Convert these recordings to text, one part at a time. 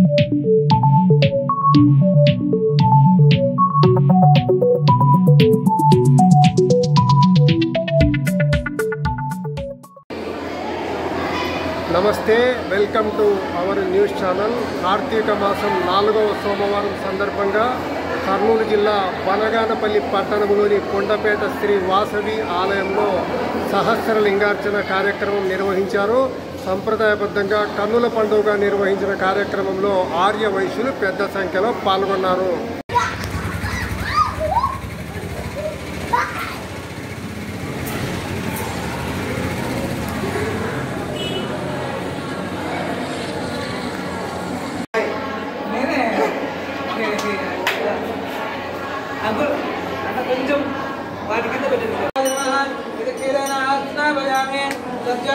నమస్తే welcome to our news channel కార్తీక మాసం నాలుగవ సోమవారం సందర్భంగా కర్నూలు జిల్లా బనగానపల్లి పట్టణంలోని కొండపేట శ్రీ వాసవి ఆలయంలో సహస్ర లింగార్చన కార్యక్రమం నిర్వహించారు సంప్రదాయబద్ధంగా కన్నుల పండుగ నిర్వహించిన కార్యక్రమంలో ఆర్య వైశ్యులు పెద్ద సంఖ్యలో పాల్గొన్నారు నేనే అంకుల్ అన్న కొంచెం వాటి కింద పెట్టండి ఇది కీలైన స్నాపయామి సత్య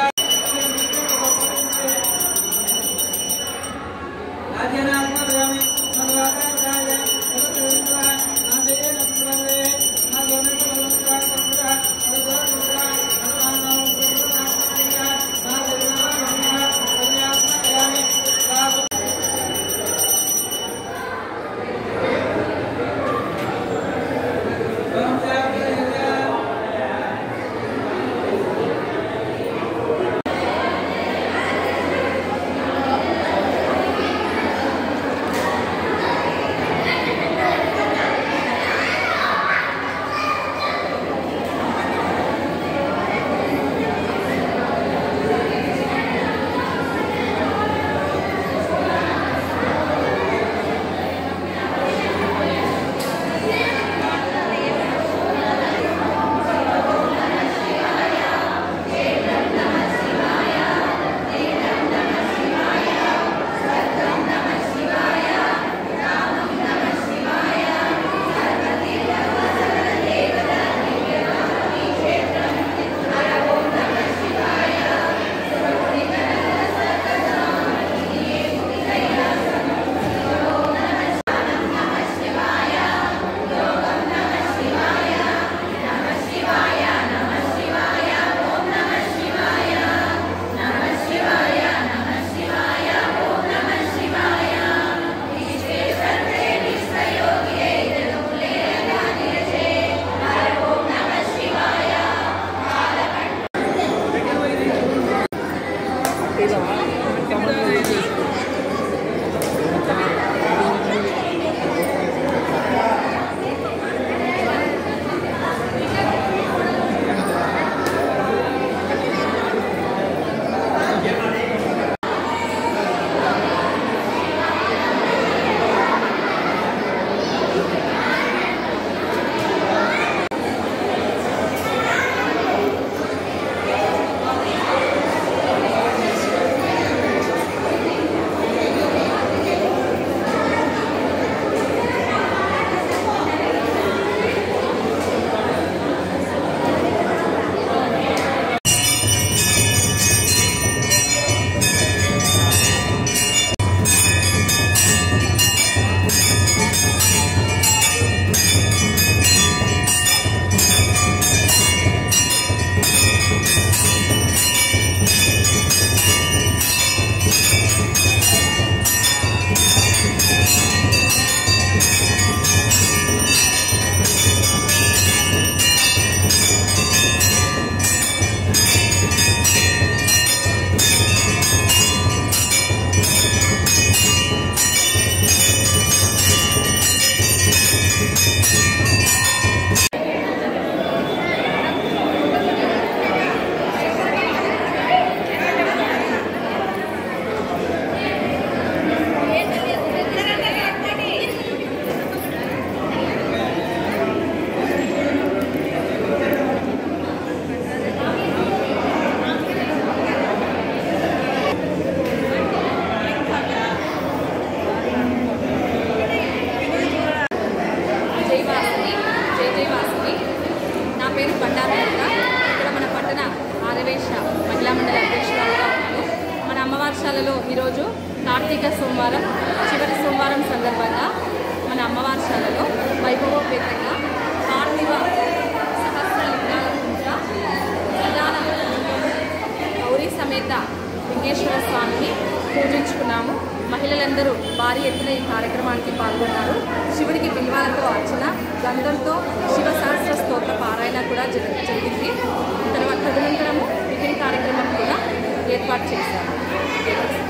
జై వాసవి జై జై వాసవి నా పేరు బండారు లలిత. ఇక్కడ మన పట్టణ ఆరవేశ మహిళా మండలి అధ్యక్షురాలుగా ఉన్నాను మన అమ్మవారిశాలలో ఈరోజు కార్తీక సోమవారం చివరి సోమవారం సందర్భంగా మన అమ్మవారిశాలలో వైభవోపేతంగా పార్థివ సహస్ర లింగాల పూజ ప్రధాన లింగం గౌరీ సమేత లింగేశ్వర స్వామిని పూజించుకున్నాము మహిళలందరూ భారీ ఎత్తున ఈ కార్యక్రమానికి పాల్గొన్నారు శివుడికి బిల్వాలతో అర్చన గంధంతో శివ సహస్ర స్తోత్ర పారాయణ కూడా జరి- జరిగింది తర్వాత తదనంతరము టిఫిన్ కార్యక్రమం కూడా ఏర్పాటు చేశారు